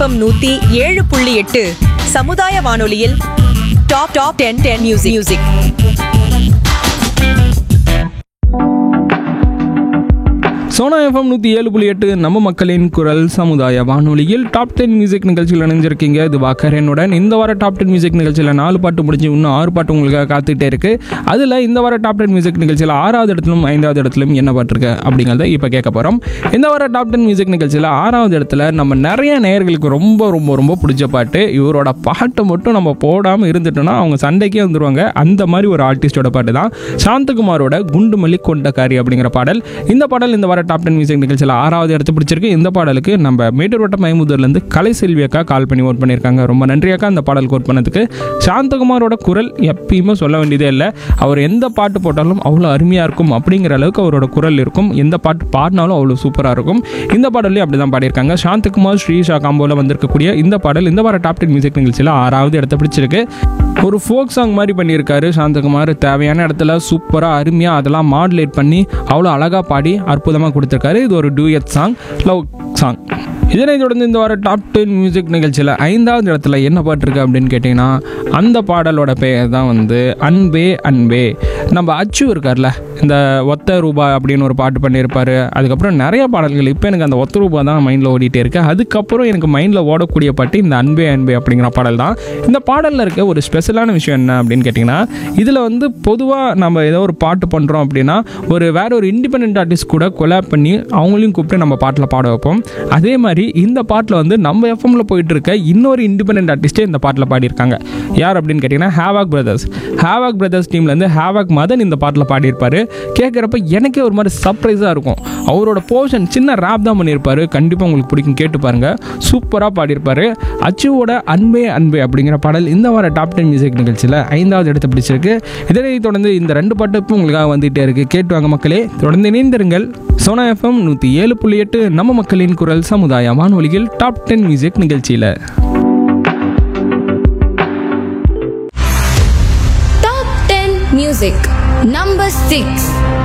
FM நூத்தி ஏழு புள்ளி எட்டு சமுதாய வானொலியில் top top ten ten music music Sona FM நூற்றி ஏழு புள்ளி எட்டு நம்ம மக்களின் குரல் சமுதாய வானொலியில் டாப் டென் மியூசிக் நிகழ்ச்சியில் இணைஞ்சிருக்கீங்க இது வாக்கரனுடன் இந்த வார டாப் டென் மியூசிக் நிகழ்ச்சியில் நாலு பாட்டு முடிஞ்சு இன்னும் ஆறு பாட்டு உங்களுக்காக காத்துக்கிட்டே இருக்கு அதில் இந்த வார டாப் டென் மியூசிக் நிகழ்ச்சியில் ஆறாவது இடத்திலும் ஐந்தாவது இடத்திலும் என்ன பாட்டிருக்கு அப்படிங்கிறத இப்போ கேட்க போகிறோம் இந்த வார டாப் டென் மியூசிக் நிகழ்ச்சியில் ஆறாவது இடத்துல நம்ம நிறைய நேயர்களுக்கு ரொம்ப ரொம்ப ரொம்ப பிடிச்ச பாட்டு இவரோட பாட்டை மட்டும் நம்ம போடாமல் இருந்துட்டோம்னா அவங்க சண்டைக்கே வந்துருவாங்க அந்த மாதிரி ஒரு ஆர்டிஸ்டோட பாட்டு தான் சாந்தகுமாரோட குண்டுமல்லி கொண்டக்காரி அப்படிங்கிற பாடல் இந்த பாடல் இந்த வார டாப் டென் மியூசிக் நிகழ்ச்சியில் ஆறாவது இடத்து பிடிச்சிருக்கு இந்த பாடலுக்கு நம்ம மேட்டூர் வட்டம் மைமுதூர்லேருந்து கலை செல்வி அக்கா கால் பண்ணி ஓட் பண்ணியிருக்காங்க ரொம்ப நன்றி அக்கா அந்த பாடல் கோட் பண்ணதுக்கு சாந்தகுமாரோட குரல் எப்பயுமே சொல்ல வேண்டியதே இல்லை அவர் எந்த பாட்டு போட்டாலும் அவ்வளோ அருமையாக இருக்கும் அப்படிங்கிற அளவுக்கு அவரோட குரல் இருக்கும் எந்த பாட்டு பாடினாலும் அவ்வளோ சூப்பராக இருக்கும் இந்த பாடல்லையும் அப்படி தான் பாடியிருக்காங்க சாந்தகுமார் ஸ்ரீஷா காம்போவில் வந்திருக்கக்கூடிய இந்த பாடல் இந்த வார டாப் டென் மியூசிக் நிகழ்ச்சியில் ஆறாவது இடத்த பிடிச்சிருக்கு ஒரு ஃபோக் சாங் மாதிரி பண்ணியிருக்காரு சாந்தகுமார் தேவையான இடத்துல சூப்பராக அருமையாக அதெல்லாம் மாடுலேட் பண்ணி அவ்வளோ அழகாக பாடி அற்புதமாக கொடுத்துருக்காரு இது ஒரு டூயட் சாங் லவ் சாங் இதனைத் தொடர்ந்து இந்த வார டாப் டென் மியூசிக் நிகழ்ச்சியில் ஐந்தாவது இடத்துல என்ன பாட்டு இருக்கு அப்படின்னு கேட்டிங்கன்னா அந்த பாடலோட பெயர் தான் வந்து அன்பே அன்பே நம்ம அச்சு இருக்கார்ல இந்த ஒத்த ரூபா அப்படின்னு ஒரு பாட்டு பண்ணியிருப்பாரு அதுக்கப்புறம் நிறைய பாடல்கள் இப்போ எனக்கு அந்த ஒத்த ரூபா தான் மைண்டில் ஓடிட்டே இருக்கு அதுக்கப்புறம் எனக்கு மைண்டில் ஓடக்கூடிய பாட்டு இந்த அன்பே அன்பே அப்படிங்கிற பாடல் தான் இந்த பாடலில் இருக்க ஒரு ஸ்பெஷலான விஷயம் என்ன அப்படின்னு கேட்டிங்கன்னா இதில் வந்து பொதுவாக நம்ம ஏதோ ஒரு பாட்டு பண்ணுறோம் அப்படின்னா ஒரு வேற ஒரு இண்டிபெண்ட் ஆர்டிஸ்ட் கூட கொலாப் பண்ணி அவங்களையும் கூப்பிட்டு நம்ம பாட்டில் பாட வைப்போம் அதே மாதிரி இந்த பாட்டில் வந்து நம்ம எஃப்எம்ல போயிட்டு இருக்க இன்னொரு இண்டிபெண்ட் ஆர்டிஸ்டே இந்த பாட்டில் பாடியிருக்காங்க யார் அப்படின்னு கேட்டிங்கன்னா ஹேவாக் பிரதர்ஸ் ஹேவாக் பிரதர்ஸ் டீம்லேருந்து ஹேவாக் மதன் இந்த பாட்டில் பாடியிருப்பாரு கேட்குறப்ப எனக்கே ஒரு மாதிரி சர்ப்ரைஸாக இருக்கும் அவரோட போர்ஷன் சின்ன ரேப் தான் பண்ணியிருப்பாரு கண்டிப்பாக உங்களுக்கு பிடிக்கும் கேட்டு பாருங்க சூப்பராக பாடியிருப்பாரு அச்சுவோட அன்பே அன்பே அப்படிங்கிற பாடல் இந்த வார டாப் டென் மியூசிக் நிகழ்ச்சியில் ஐந்தாவது இடத்தை பிடிச்சிருக்கு இதனை தொடர்ந்து இந்த ரெண்டு பாட்டு இப்போ உங்களுக்காக வந்துகிட்டே இருக்கு கேட்டு வாங்க மக்களே தொடர்ந்து இணைந்திருங்கள் சோனா எஃப்எம் நூற்றி ஏழு புள்ளி எட்டு நம்ம மக்களின் குரல் சமுதாய வானொலியில் டாப் டென் மியூசிக் நிகழ்ச்சியில் Top 10 Music Number 6